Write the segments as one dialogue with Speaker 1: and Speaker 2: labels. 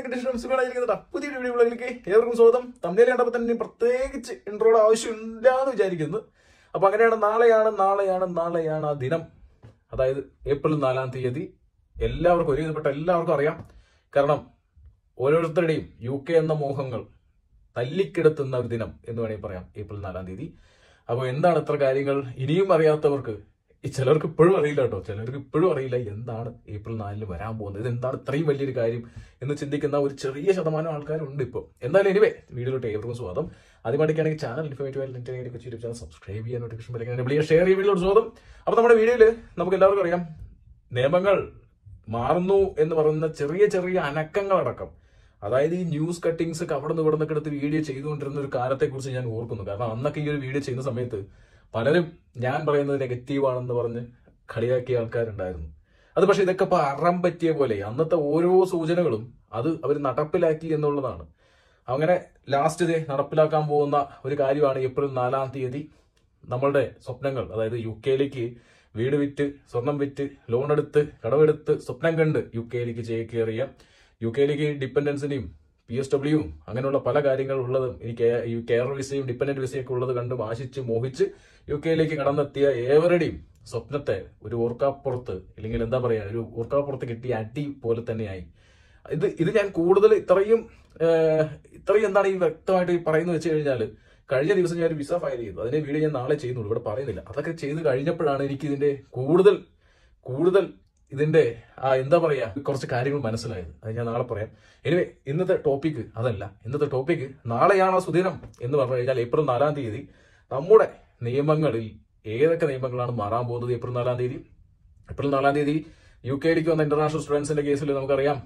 Speaker 1: സുഖമായിരിക്കുന്നത് പുതിയ വീഡിയോകളിലേക്ക് ഏവർക്കും സ്വാഗതം തമ്മിൽ കണ്ടപ്പോൾ തന്നെ പ്രത്യേകിച്ച് ഇൻട്രോയുടെ ആവശ്യമില്ല എന്ന് വിചാരിക്കുന്നു അപ്പൊ അങ്ങനെയാണ് നാളെയാണ് നാളെയാണ് നാളെയാണ് ആ ദിനം അതായത് ഏപ്രിൽ നാലാം തീയതി എല്ലാവർക്കും ഒരുവിധപ്പെട്ട എല്ലാവർക്കും അറിയാം കാരണം ഓരോരുത്തരുടെയും യു കെ എന്ന മോഹങ്ങൾ തല്ലിക്കിടത്തുന്ന ഒരു ദിനം എന്ന് വേണമെങ്കിൽ പറയാം ഏപ്രിൽ നാലാം തീയതി അപ്പോൾ എന്താണ് ഇത്ര കാര്യങ്ങൾ ഇനിയും അറിയാത്തവർക്ക് ഈ ചിലർക്ക് ഇപ്പോഴും അറിയില്ല കേട്ടോ ചിലർക്ക് ഇപ്പോഴും അറിയില്ല എന്താണ് ഏപ്രിൽ നാലിന് വരാൻ പോകുന്നത് ഇത് എന്താണ് ഇത്രയും വലിയൊരു കാര്യം എന്ന് ചിന്തിക്കുന്ന ഒരു ചെറിയ ശതമാനം ആൾക്കാരുണ്ട് ഇപ്പോൾ എന്തായാലും എനിവേ വീഡിയോയിലോട്ട് ഏവർക്കും സ്വാഗതം ആദ്യമായിട്ടാണെങ്കിൽ ചാനൽ ഇൻഫോർമേറ്റീവ് ആയിട്ട് കൊച്ചി യൂട്യൂബ് ചാനൽ സബ്സ്ക്രൈബ് ചെയ്യാൻ നോട്ടിഫിക്കേഷൻ ബെല്ലിങ്ങനെ വിളിക്കുക ഷെയർ ചെയ്യുക വീഡിയോയിലോട്ട് സ്വാഗതം അപ്പോൾ നമ്മുടെ വീഡിയോയിൽ നമുക്ക് എല്ലാവർക്കും അറിയാം നിയമങ്ങൾ മാറുന്നു എന്ന് പറയുന്ന ചെറിയ ചെറിയ അനക്കങ്ങളടക്കം അതായത് ഈ ന്യൂസ് കട്ടിങ്സ് ഒക്കെ അവിടെ നിന്ന് ഇവിടെ നിന്നൊക്കെ എടുത്ത് വീഡിയോ ചെയ്തുകൊണ്ടിരുന്ന ഒരു കാലത്തെക്കുറിച്ച് ഞാൻ ഓർക്കുന്നു കാരണം അന്നൊക്കെ ഈ ഒരു വീഡിയോ ചെയ്യുന്ന സമയത്ത് പലരും ഞാൻ പറയുന്നത് നെഗറ്റീവാണെന്ന് പറഞ്ഞ് കളിയാക്കിയ ആൾക്കാരുണ്ടായിരുന്നു അത് പക്ഷെ ഇതൊക്കെ ഇപ്പൊ അറം പറ്റിയ പോലെ അന്നത്തെ ഓരോ സൂചനകളും അത് അവർ നടപ്പിലാക്കി എന്നുള്ളതാണ് അങ്ങനെ ലാസ്റ്റ് ഡേ നടപ്പിലാക്കാൻ പോകുന്ന ഒരു കാര്യമാണ് ഏപ്രിൽ നാലാം തീയതി നമ്മളുടെ സ്വപ്നങ്ങൾ അതായത് യു കെയിലേക്ക് വീട് വിറ്റ് സ്വർണം വിറ്റ് ലോൺ എടുത്ത് കടമെടുത്ത് സ്വപ്നം കണ്ട് യു കെയിലേക്ക് ചേക്കേറിയ യു കെയിലേക്ക് ഡിപ്പെൻഡൻസിനെയും പി എസ് ഡബ്ല്യുവും അങ്ങനെയുള്ള പല കാര്യങ്ങൾ ഉള്ളതും ഈ കെ- ഈ കെയർ വിസയും ഡിപ്പെൻഡന്റ് വിസയും ഒക്കെ ഉള്ളത് കണ്ട് ആശിച്ച് മോഹിച്ച് യു കെയിലേക്ക് കടന്നെത്തിയ ഏവരുടെയും സ്വപ്നത്തെ ഒരു ഓർക്കാപ്പുറത്ത് അല്ലെങ്കിൽ എന്താ പറയാ ഒരു ഓർക്കാപ്പുറത്ത് കിട്ടിയ അടി പോലെ തന്നെയായി ഇത് ഇത് ഞാൻ കൂടുതൽ ഇത്രയും ഏഹ്, ഇത്രയും എന്താണ് ഈ വ്യക്തമായിട്ട് ഈ പറയുന്നത് വെച്ച് കഴിഞ്ഞാൽ കഴിഞ്ഞ ദിവസം ഞാൻ ഒരു വിസ ഫയൽ ചെയ്തു അതിന്റെ വീഡിയോ ഞാൻ നാളെ ചെയ്യുന്നുള്ളൂ ഇവിടെ പറയുന്നില്ല അതൊക്കെ ചെയ്ത് കഴിഞ്ഞപ്പോഴാണ് എനിക്ക് ഇതിന്റെ കൂടുതൽ കൂടുതൽ ഇതിന്റെ ആ എന്താ പറയാ കുറച്ച് കാര്യങ്ങൾ മനസ്സിലായത് അത് ഞാൻ നാളെ പറയാം എനിവേ ഇന്നത്തെ ടോപ്പിക്ക് അതല്ല ഇന്നത്തെ ടോപ്പിക്ക് നാളെയാണ് സുദിനം എന്ന് പറഞ്ഞു കഴിഞ്ഞാൽ ഏപ്രിൽ നാലാം തീയതി നമ്മുടെ നിയമങ്ങളിൽ ഏതൊക്കെ നിയമങ്ങളാണ് മാറാൻ പോകുന്നത് ഏപ്രിൽ നാലാം തീയതി ഏപ്രിൽ നാലാം തീയതി യു കെയിലേക്ക് വന്ന ഇന്റർനാഷണൽ സ്റ്റുഡൻസിന്റെ കേസിൽ നമുക്കറിയാം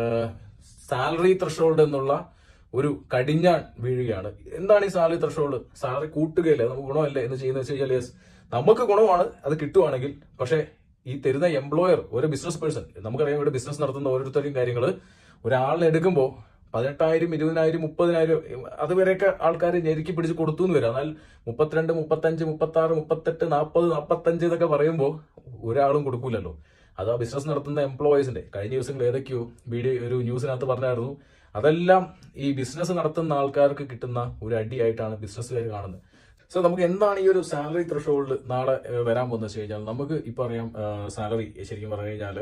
Speaker 1: സാലറി ത്രഷോൾഡ് എന്നുള്ള ഒരു കടിഞ്ഞാൺ വീഴുകയാണ് എന്താണ് ഈ സാലറി ത്രഷോൾഡ് സാലറി കൂട്ടുകയല്ലേ നമുക്ക് ഗുണമല്ലേ എന്ന് ചെയ്യുന്നത് വെച്ച് കഴിഞ്ഞാൽ yes, നമുക്ക് ഗുണമാണ് അത് കിട്ടുവാണെങ്കിൽ പക്ഷേ ഈ തരുന്ന എംപ്ലോയർ ഒരു ബിസിനസ് പേഴ്സൺ നമുക്കറിയാം ഇവിടെ ബിസിനസ് നടത്തുന്ന ഓരോരുത്തരും കാര്യങ്ങൾ ഒരാളിനെ എടുക്കുമ്പോൾ പതിനെട്ടായിരം ഇരുപതിനായിരം മുപ്പതിനായിരം അതുവരെയൊക്കെ ആൾക്കാർ ഞെരുക്കി പിടിച്ച് കൊടുത്തു എന്ന് വരാം എന്നാൽ മുപ്പത്തിരണ്ട് മുപ്പത്തഞ്ച് മുപ്പത്തി ആറ് മുപ്പത്തെട്ട് നാൽപ്പത് നാൽപ്പത്തഞ്ച് എന്നൊക്കെ പറയുമ്പോൾ ഒരാളും കൊടുക്കൂലല്ലോ അത് ആ ബിസിനസ് നടത്തുന്ന എംപ്ലോയീസിന്റെ കഴിഞ്ഞ ദിവസങ്ങൾ ഏതൊക്കെയോ വീഡിയോ ഒരു ന്യൂസിനകത്ത് പറഞ്ഞായിരുന്നു അതെല്ലാം ഈ ബിസിനസ് നടത്തുന്ന ആൾക്കാർക്ക് കിട്ടുന്ന ഒരു അടിയായിട്ടാണ് ബിസിനസ്സുകാർ കാണുന്നത് സോ നമുക്ക് എന്താണ് ഈ ഒരു സാലറി ത്രഷോൾഡ് നാളെ ഏഹ്, വരാൻ പോകുന്നത് വെച്ച് കഴിഞ്ഞാൽ നമുക്ക് ഇപ്പൊ അറിയാം സാലറി ശരിക്കും പറഞ്ഞു കഴിഞ്ഞാൽ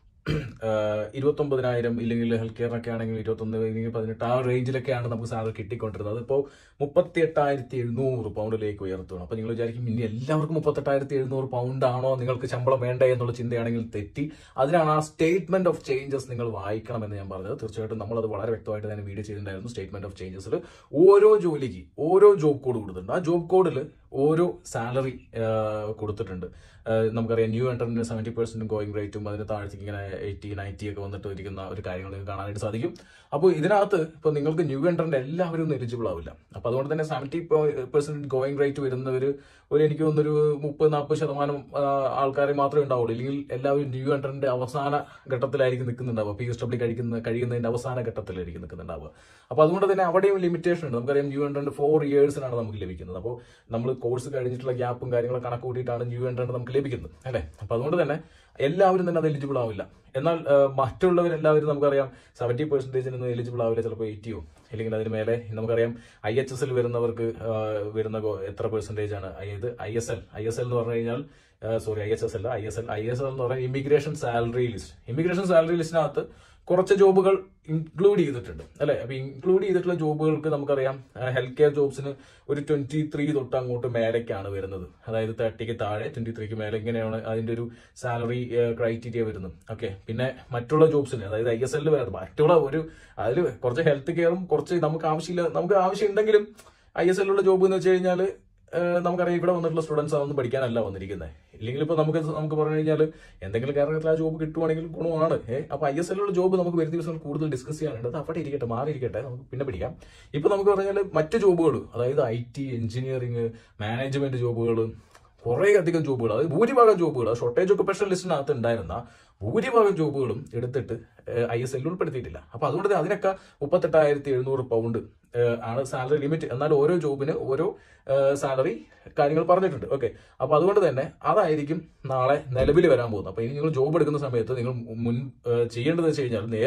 Speaker 1: ഇരുപത്തൊമ്പതിനായിരം ഇല്ലെങ്കിൽ ഹെൽത്ത് കെയറിനൊക്കെ ആണെങ്കിൽ ഇരുപത്തൊന്ന് ഇല്ലെങ്കിൽ പതിനെട്ട് ആ റേഞ്ചിലൊക്കെയാണ് നമുക്ക് സാലറി കിട്ടിക്കൊണ്ടിരുന്നത് അതിപ്പോൾ മുപ്പത്തി എട്ടായിരത്തി എഴുന്നൂറ് പൗണ്ടിലേക്ക് ഉയർത്തുകയാണ് അപ്പോൾ നിങ്ങൾ വിചാരിക്കും ഇനി എല്ലാവർക്കും മുപ്പത്തെട്ടായിരത്തി എഴുന്നൂറ് പൗണ്ട് ആണോ നിങ്ങൾക്ക് ശമ്പളം വേണ്ടേ എന്നുള്ള ചിന്തയാണെങ്കിൽ തെറ്റി അതിനാണ് ആ സ്റ്റേറ്റ്മെന്റ് ഓഫ് ചേഞ്ചസ് നിങ്ങൾ വായിക്കണമെന്ന് ഞാൻ പറഞ്ഞത് തീർച്ചയായിട്ടും നമ്മളത് വളരെ വ്യക്തമായിട്ട് തന്നെ വീഡിയോ ചെയ്തിട്ടുണ്ടായിരുന്നു സ്റ്റേറ്റ്മെന്റ് ഓഫ് ചേഞ്ചസിൽ ഓരോ ജോലിക്ക് ഓരോ ജോബ് കോഡ് കൊടുത്തിട്ടുണ്ട് ആ ജോബ് കോഡിൽ ഓരോ സാലറി കൊടുത്തിട്ടുണ്ട് ആ, നമുക്കറിയാം ന്യൂ എൻട്രൻറ്റിന് സെവൻറ്റി പെർസെന്റ് ഗോയിങ് റേറ്റും അതിന് താഴത്തേക്ക് ഇങ്ങനെ എയ്റ്റി നയൻറ്റി ഒക്കെ വന്നിട്ട് ഇരിക്കുന്ന ഒരു കാര്യങ്ങൾ നിങ്ങൾക്ക് കാണാനായിട്ട് സാധിക്കും അപ്പോൾ ഇതിനകത്ത് ഇപ്പോൾ നിങ്ങൾക്ക് ന്യൂ എൻട്രന്റ് എല്ലാവരും ഒന്നും എലിജിബിൾ ആവില്ല അപ്പോൾ അതുകൊണ്ട് തന്നെ സെവൻറ്റി പെർസെന്റ് ഗോയിങ് റേറ്റ് വരുന്നവർ ഒരു എനിക്ക് തോന്നുന്നൊരു മുപ്പത് നാൽപ്പത് ശതമാനം ആ, ആൾക്കാരെ മാത്രമേ ഉണ്ടാവുള്ളൂ ഇല്ലെങ്കിൽ എല്ലാവരും ന്യൂ എൻട്രന്റ് അവസാന ഘട്ടത്തിലായിരിക്കും നിൽക്കുന്നുണ്ടാവുക പി എസ് ഡബ്ല്യൂ കഴിക്കുന്ന കഴിയുന്നതിന്റെ അവസാന ഘട്ടത്തിലായിരിക്കും നിൽക്കുന്നുണ്ടാവുക അപ്പോൾ അതുകൊണ്ട് തന്നെ അവിടെയും ലിമിറ്റേഷൻ ഉണ്ട് നമുക്കറിയാം ന്യൂ എൻട്രന്റ് ഫോർ ഇയേഴ്സിനാണ് നമുക്ക് ലഭിക്കുന്നത് അപ്പോൾ നമ്മൾ കോഴ്സ് കഴിഞ്ഞിട്ടുള്ള ഗ്യാപ്പും കാര്യങ്ങളും കണക്ക് കൂട്ടിയിട്ടാണ് ന്യൂ എൻട്രന്റ് നമുക്ക് ലഭിക്കുന്നത് അല്ലേ അപ്പോൾ അതുകൊണ്ട് തന്നെ എല്ലാവരും തന്നെ അത് എലിജിബിൾ ആവില്ല എന്നാൽ ആ, മറ്റുള്ളവരെല്ലാവരും നമുക്കറിയാം സെവൻറ്റി പെർസെൻറ്റേജിനൊന്നും എലിജിബിൾ ആവില്ല ചിലപ്പോൾ എയ്റ്റിയോ അല്ലെങ്കിൽ അതിന് മേലെ നമുക്കറിയാം ഐ എച്ച് എസിൽ വരുന്നവർക്ക് ആ, വരുന്ന ഗോ- എത്ര പെർസെൻറ്റേജ് ആണ് അതായത് I S L I S L എന്ന് പറഞ്ഞു കഴിഞ്ഞാൽ സോറി ഐ എസ് എസ് അല്ല I S L I S L എന്ന് പറയുന്നത് immigration salary list immigration salary ലിസ്റ്റിനകത്ത് കുറച്ച് ജോബുകൾ ഇൻക്ലൂഡ് ചെയ്തിട്ടുണ്ട് അല്ലെ അപ്പൊ ഇൻക്ലൂഡ് ചെയ്തിട്ടുള്ള ജോബുകൾക്ക് നമുക്കറിയാം ഹെൽത്ത് കെയർ ജോബ്സിന് ഒരു ട്വന്റി ത്രീ തൊട്ട് അങ്ങോട്ട് മേലേക്കാണ് വരുന്നത് അതായത് തേർട്ടിക്ക് താഴെ ട്വന്റി ത്രീക്ക് മേലെ ഇങ്ങനെയാണ് അതിന്റെ ഒരു സാലറി ക്രൈറ്റീരിയ വരുന്നത് ഓക്കെ പിന്നെ മറ്റുള്ള ജോബ്സിന് അതായത് ഐ എസ് എല്ലിൽ വരുന്നത് മറ്റുള്ള ഒരു അതിൽ കുറച്ച് ഹെൽത്ത് കെയറും കുറച്ച് നമുക്ക് ആവശ്യമില്ല നമുക്ക് ആവശ്യം ഉണ്ടെങ്കിലും ഐ എസ് എല്ലുള്ള ജോബ് എന്ന് വെച്ച് കഴിഞ്ഞാൽ നമുക്കറിയാം ഇവിടെ വന്നിട്ടുള്ള സ്റ്റുഡൻസ് അതൊന്നും പഠിക്കാനല്ല വന്നിരിക്കുന്നത് ഇല്ലെങ്കിൽ ഇപ്പൊ നമുക്ക് നമുക്ക് പറഞ്ഞു കഴിഞ്ഞാൽ എന്തെങ്കിലും കേരളത്തിൽ ആ ജോബ് കിട്ടുവാണെങ്കിൽ ഗുണമാണ് ഏഹ് അപ്പൊ ഐ എസ് എല്ലുള്ള ജോബ് നമുക്ക് വരും ദിവസം കൂടുതൽ ഡിസ്കസ് ചെയ്യാനുണ്ട് അത് അവിടെ ഇരിക്കട്ടെ മാറിയിരിക്കട്ടെ നമുക്ക് പിന്നെ പഠിക്കാം ഇപ്പൊ നമുക്ക് പറഞ്ഞാൽ മറ്റ് ജോബുകൾ അതായത് ഐ ടി എഞ്ചിനീയറിംഗ് മാനേജ്മെന്റ് ജോബുകൾ കുറേ അധികം ജോബുകൾ അതായത് ഭൂരിഭാഗം ജോബുകൾ ഷോർട്ടേജ് ഒക്കുപേഷൻ ലിസ്റ്റിനകത്ത് ഉണ്ടായിരുന്ന ഭൂരിഭാഗം ജോബുകളും എടുത്തിട്ട് ഐ എസ് എല്ലിൽ ഉൾപ്പെടുത്തിയിട്ടില്ല അപ്പൊ അതുകൊണ്ട് തന്നെ അതിനൊക്കെ മുപ്പത്തെട്ടായിരത്തി എഴുന്നൂറ് പൗണ്ട് ഏഹ്, ആണ് സാലറി ലിമിറ്റ് എന്നാൽ ഓരോ ജോബിന് ഓരോ സാലറി കാര്യങ്ങൾ പറഞ്ഞിട്ടുണ്ട് ഓക്കെ അപ്പൊ അതുകൊണ്ട് തന്നെ അതായിരിക്കും നാളെ നിലവിൽ വരാൻ പോകുന്നത് അപ്പൊ ഇനി നിങ്ങൾ ജോബ് എടുക്കുന്ന സമയത്ത് നിങ്ങൾ മുൻ ഏഹ്, ചെയ്യേണ്ടത് വെച്ച് കഴിഞ്ഞാൽ നേരെ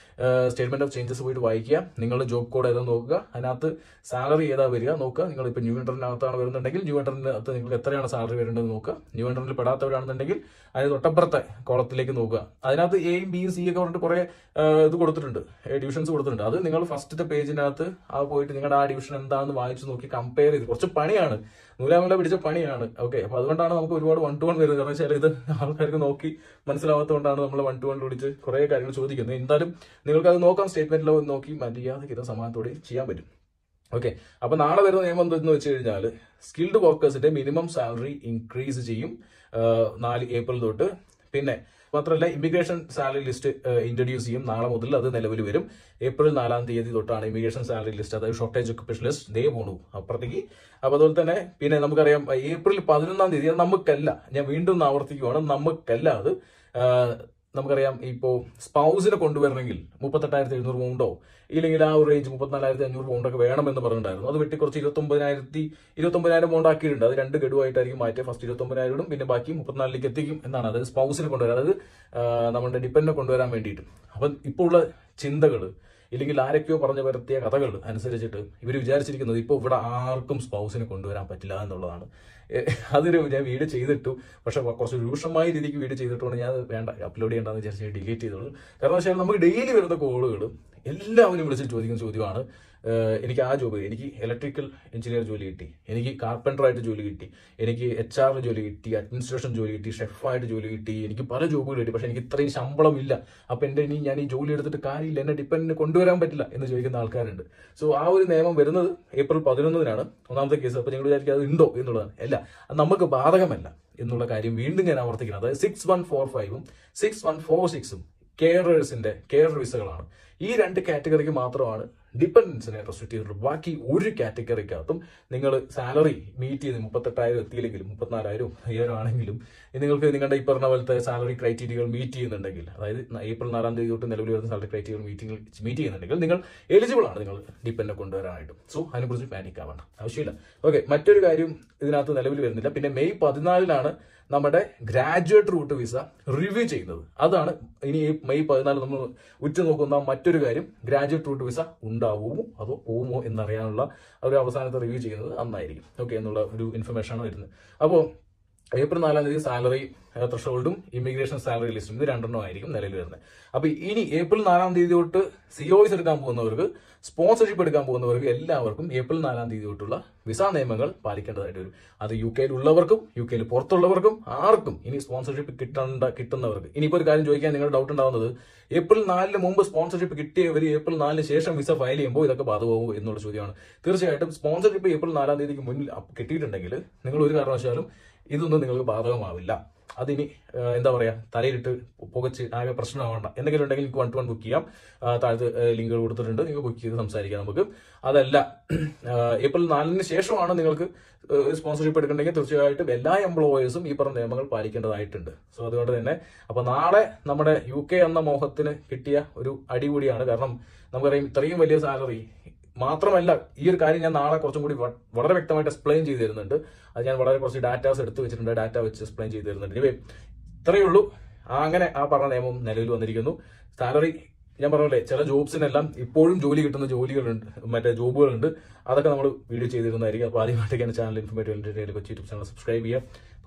Speaker 1: സ്റ്റേറ്റ്മെന്റ് ഓഫ് ചേഞ്ചസ് പോയിട്ട് വായിക്കുക നിങ്ങളുടെ ജോബ് കോഡ് ഏതാ നോക്കുക അതിനകത്ത് സാലറി ഏതാ വരിക നോക്കുക നിങ്ങൾ ഇപ്പോൾ ന്യൂ എൻട്രനകത്താണ് വരുന്നുണ്ടെങ്കിൽ ന്യൂ എൻട്രനകത്ത് നിങ്ങൾക്ക് എത്രയാണ് സാലറി വരേണ്ടത് നോക്കുക ന്യൂ എൻട്രനിൽ പെടാത്തവരാണെന്നുണ്ടെങ്കിൽ അതിന് തൊട്ടപ്പുറത്തെ കോളത്തിലേക്ക് നോക്കുക അതിനകത്ത് എയും ബിയും സി ഒക്കെ പറഞ്ഞിട്ട് കുറെ ഇത് കൊടുത്തിട്ടുണ്ട് ഡിവിഷൻസ് കൊടുത്തിട്ടുണ്ട് അത് നിങ്ങൾ ഫസ്റ്റത്തെ പേജിനകത്ത് ആ പോയിട്ട് നിങ്ങളുടെ ആ ഡിവിഷൻ എന്താണെന്ന് വായിച്ചു നോക്കി കമ്പയർ ചെയ്ത് കുറച്ച് പണിയാണ് നൂലാമല പിടിച്ച പണിയാണ് ഓക്കെ അപ്പൊ അതുകൊണ്ടാണ് നമുക്ക് ഒരുപാട് വൺ ടു വൺ വരുന്നത് കാരണം വെച്ചാൽ ഇത് ആൾക്കാർക്ക് നോക്കി മനസ്സിലാവാത്തതുകൊണ്ടാണ് നമ്മൾ വൺ ടു വൺ വിളിച്ച് കുറെ കാര്യങ്ങൾ ചോദിക്കുന്നത് എന്തായാലും നിങ്ങൾക്ക് അത് നോക്കാം സ്റ്റേറ്റ്മെന്റിലോ നോക്കി മര്യാദയ്ക്ക് ഇത് സമാധാനത്തോടെ ചെയ്യാൻ പറ്റും ഓക്കെ അപ്പൊ നാളെ വരുന്ന നിയമം എന്തെന്ന് വെച്ച് കഴിഞ്ഞാൽ സ്കിൽഡ് വർക്കേഴ്സിന്റെ മിനിമം സാലറി ഇൻക്രീസ് ചെയ്യും ആ, നാല് ഏപ്രിൽ തൊട്ട് പിന്നെ മാത്രമല്ല ഇമിഗ്രേഷൻ സാലറി ലിസ്റ്റ് ഇൻട്രൊഡ്യൂസ് ചെയ്യും നാളെ മുതൽ അത് നിലവിൽ വരും ഏപ്രിൽ നാലാം തീയതി തൊട്ടാണ് ഇമിഗ്രേഷൻ സാലറി ലിസ്റ്റ് അതായത് ഷോർട്ടേജ് സ്പെഷ്യലിസ്റ്റ് ദേ പോണു അപ്പുറത്തേക്ക് അപ്പൊ അതുപോലെ തന്നെ പിന്നെ നമുക്കറിയാം ഏപ്രിൽ പതിനൊന്നാം തീയതി അത് നമുക്കല്ല ഞാൻ വീണ്ടും ഒന്ന് ആവർത്തിക്കുവാണ് നമുക്കല്ല അത് ആ, നമുക്കറിയാം ഇപ്പോ സ്പൗസിനെ കൊണ്ടുവരണമെങ്കിൽ മുപ്പത്തെട്ടായിരത്തി എഴുന്നൂറ് പൗണ്ടോ ഇല്ലെങ്കിൽ ആ ഒരു റേഞ്ച് മുപ്പത്തിനാലായിരത്തി അഞ്ഞൂറ് പൗണ്ടൊക്കെ വേണമെന്ന് പറഞ്ഞിട്ടുണ്ടായിരുന്നു അത് വെട്ടി കുറച്ച് ഇരുപത്തൊമ്പതിനായിരത്തി ഇരുപത്തൊമ്പതിനായിരം പൗണ്ട് ആക്കിയിട്ടുണ്ട് അത് രണ്ട് ഗഡുവായിട്ടായിരിക്കും മാറ്റിയ ഫസ്റ്റ് ഇരുപത്തൊമ്പതിനായിരം ഇടും പിന്നെ ബാക്കി മുപ്പത്തിനാലിലേക്ക് എത്തിക്കും എന്നാണ് അതായത് സ്പൗസിനെ കൊണ്ടുവരാൻ അതായത് ആ, നമ്മുടെ ഡിപ്പെൻഡിനെ കൊണ്ടുവരാൻ വേണ്ടിയിട്ട് അപ്പം ഇപ്പോൾ ഉള്ള ചിന്തകൾ ഇല്ലെങ്കിൽ ആരൊക്കെയോ പറഞ്ഞു വരുത്തിയ കഥകൾ അനുസരിച്ചിട്ട് ഇവർ വിചാരിച്ചിരിക്കുന്നത് ഇപ്പോൾ ഇവിടെ ആർക്കും സ്പൗസിനെ കൊണ്ടുവരാൻ പറ്റില്ല എന്നുള്ളതാണ് ഏ, അതൊരു ഞാൻ വീഡിയോ ചെയ്തിട്ടു പക്ഷെ കുറച്ച് രൂക്ഷമായ രീതിക്ക് വീഡിയോ ചെയ്തിട്ടുകൊണ്ട് ഞാൻ അത് വേണ്ട അപ്ലോഡ് ചെയ്യേണ്ടെന്ന് വിചാരിച്ച് ഡിലീറ്റ് ചെയ്തോളൂ കാരണം വെച്ചാൽ നമുക്ക് ഡെയിലി വരുന്ന കോളുകൾ എല്ലാവരും വിളിച്ചിട്ട് ചോദിക്കുന്ന ചോദ്യമാണ് ഏഹ് എനിക്ക് ആ ജോബ് എനിക്ക് ഇലക്ട്രിക്കൽ എഞ്ചിനീയർ ജോലി കിട്ടി എനിക്ക് കാർപ്പൻറ്ററായിട്ട് ജോലി കിട്ടി എനിക്ക് എച്ച് ആറിൽ ജോലി കിട്ടി അഡ്മിനിസ്ട്രേഷൻ ജോലി കിട്ടി ഷെഫായിട്ട് ജോലി കിട്ടി എനിക്ക് പല ജോബുകൾ കിട്ടി പക്ഷെ എനിക്ക് ഇത്രയും ശമ്പളം ഇല്ല അപ്പൊ എന്റെ ഇനി ഞാൻ ഈ ജോലി എടുത്തിട്ട് കാര്യമില്ല എന്നെ ഡിപ്പെൻഡിന് കൊണ്ടുവരാൻ പറ്റില്ല എന്ന് ചോദിക്കുന്ന ആൾക്കാരുണ്ട് സോ ആ ഒരു നിയമം വരുന്നത് ഏപ്രിൽ പതിനൊന്നിനാണ് ഒന്നാമത്തെ കേസ് അപ്പൊ നിങ്ങൾ വിചാരിക്കുക അത് ഉണ്ടോ എന്നുള്ളതാണ് അല്ല അത് നമുക്ക് ബാധകമല്ല എന്നുള്ള കാര്യം വീണ്ടും ഞാൻ ആവർത്തിക്കണം അതായത് സിക്സ് വൺ ഫോർ ഫൈവും സിക്സ് വൺ ഫോർ സിക്സും കെയറേഴ്സിന്റെ കെയർ വിസകളാണ് ഈ രണ്ട് കാറ്റഗറിക്ക് മാത്രമാണ് ഡിപ്പെൻഡൻസിനെ റെസ്ട്രിക്ട് ചെയ്തിട്ടുള്ളൂ ബാക്കി ഒരു കാറ്റഗറിക്കകത്തും നിങ്ങൾ സാലറി മീറ്റ് ചെയ്ത് മുപ്പത്തെട്ടായിരം എത്തിയില്ലെങ്കിലും മുപ്പത്തിനാലായിരം അയ്യായിരം ആണെങ്കിലും ഇനി നിങ്ങൾക്ക് നിങ്ങളുടെ ഈ പറഞ്ഞ പോലത്തെ സാലറി ക്രൈറ്റീരിയകൾ മീറ്റ് ചെയ്യുന്നുണ്ടെങ്കിൽ അതായത് ഏപ്രിൽ നാലാം തീയതി തൊട്ട് നിലവിൽ വരുന്ന സാലറി ക്രൈറ്റീരിയൽ മീറ്റിംഗ് മീറ്റ് ചെയ്യുന്നുണ്ടെങ്കിൽ നിങ്ങൾ എലിജിബിൾ ആണ് നിങ്ങൾ ഡിപ്പെൻഡിനെ കൊണ്ടുവരാനായിട്ടും സോ അതിനെക്കുറിച്ച് പാനിക് ആവണ്ട ആവശ്യമില്ല ഓക്കെ മറ്റൊരു കാര്യം ഇതിനകത്ത് നിലവിൽ വരുന്നില്ല പിന്നെ മെയ് പതിനാലിനാണ് നമ്മുടെ ഗ്രാജുവേറ്റ് റൂട്ട് വിസ റിവ്യൂ ചെയ്യുന്നത് അതാണ് ഇനി ഈ മെയ് പതിനാല് നമ്മൾ ഉറ്റുനോക്കുന്ന മറ്റൊരു കാര്യം ഗ്രാജുവേറ്റ് റൂട്ട് വിസ ഉണ്ടാവുമോ അതോ പോവുമോ എന്നറിയാനുള്ള ഒരു അവസാനത്തെ റിവ്യൂ ചെയ്യുന്നത് അന്നായിരിക്കും ഓക്കെ എന്നുള്ള ഒരു ഇൻഫർമേഷൻ ആണ് വരുന്നത് അപ്പോൾ ഏപ്രിൽ നാലാം തീയതി സാലറി ത്രഷോൾഡും ഇമിഗ്രേഷൻ സാലറി ലിസ്റ്റും ഇത് രണ്ടെണ്ണം ആയിരിക്കും നിലവിൽ വരുന്നത് അപ്പൊ ഇനി ഏപ്രിൽ നാലാം തീയതി തൊട്ട് സിഒസ് എടുക്കാൻ പോകുന്നവർക്ക് സ്പോൺസർഷിപ്പ് എടുക്കാൻ പോകുന്നവർക്ക് എല്ലാവർക്കും ഏപ്രിൽ നാലാം തീയതി തൊട്ടുള്ള വിസ നിയമങ്ങൾ പാലിക്കേണ്ടതായിട്ട് വരും അത് യു കെയിൽ ഉള്ളവർക്കും യു കെയിൽ പുറത്തുള്ളവർക്കും ആർക്കും ഇനി സ്പോൺസർഷിപ്പ് കിട്ടേണ്ട കിട്ടുന്നവർക്ക് ഇനിയിപ്പോൾ ഒരു കാര്യം ചോദിക്കാൻ നിങ്ങൾ ഡൗട്ട് ഉണ്ടാവുന്നത് ഏപ്രിൽ നാലിന് മുമ്പ് സ്പോൺസർഷിപ്പ് കിട്ടിയവർ ഏപ്രിൽ നാലിന് ശേഷം വിസ ഫയൽ ചെയ്യുമ്പോൾ ഇതൊക്കെ ബാധകമാവും എന്നുള്ള ചോദ്യമാണ് തീർച്ചയായിട്ടും സ്പോൺസർഷിപ്പ് ഏപ്രിൽ നാലാം തീയതിക്ക് മുന്നിൽ അപ്പ് കിട്ടിയിട്ടുണ്ടെങ്കിൽ നിങ്ങൾ ഒരു കാരണവശാലും ഇതൊന്നും നിങ്ങൾക്ക് ബാധകമാവില്ല അതിനി ആ, എന്താ പറയാ തലയിലിട്ട് പുകച്ച് ആകെ പ്രശ്നമാവണ്ട എന്തെങ്കിലും ഉണ്ടെങ്കിൽ നിങ്ങൾക്ക് വൺ ടു വൺ ബുക്ക് ചെയ്യാം ആ, താഴത്ത് ലിങ്കുകൾ കൊടുത്തിട്ടുണ്ട് നിങ്ങൾക്ക് ബുക്ക് ചെയ്ത് സംസാരിക്കാം നമുക്ക് അതല്ല ആ, ഏപ്രിൽ നാലിന് ശേഷമാണ് നിങ്ങൾക്ക് സ്പോൺസർഷിപ്പ് എടുക്കണമെങ്കിൽ തീർച്ചയായിട്ടും എല്ലാ എംപ്ലോയേഴ്സും ഈ പറഞ്ഞ നിയമങ്ങൾ പാലിക്കേണ്ടതായിട്ടുണ്ട് സോ അതുകൊണ്ട് തന്നെ അപ്പൊ നാളെ നമ്മുടെ യു കെ എന്ന മോഹത്തിന് കിട്ടിയ ഒരു അടികൂടിയാണ് കാരണം നമുക്കറിയാം ഇത്രയും വലിയ സാലറി മാത്രമല്ല ഈ ഒരു കാര്യം ഞാൻ നാളെ കുറച്ചും കൂടി വ- വളരെ വ്യക്തമായിട്ട് എക്സ്പ്ലെയിൻ ചെയ്തു തരുന്നുണ്ട് അത് ഞാൻ വളരെ കുറച്ച് ഡാറ്റാസ് എടുത്തു വെച്ചിട്ടുണ്ട് ഡാറ്റ വെച്ച് എക്സ്പ്ലെയിൻ ചെയ്തു തരുന്നുണ്ട് ഇനിവേ ഇത്രയേ ഉള്ളൂ ആ അങ്ങനെ ആ പറഞ്ഞ നിയമം നിലവിൽ വന്നിരിക്കുന്നു സാലറി ഞാൻ പറഞ്ഞല്ലേ ചില ജോബ്സിനെല്ലാം ഇപ്പോഴും ജോലി കിട്ടുന്ന ജോലികളുണ്ട് മറ്റേ ജോബുകളുണ്ട് അതൊക്കെ നമ്മൾ വീഡിയോ ചെയ്തിരുന്നതായിരിക്കും അപ്പോൾ ആദ്യമായിട്ടൊക്കെ channel informative Kochi YouTube channel subscribe ചെയ്യുക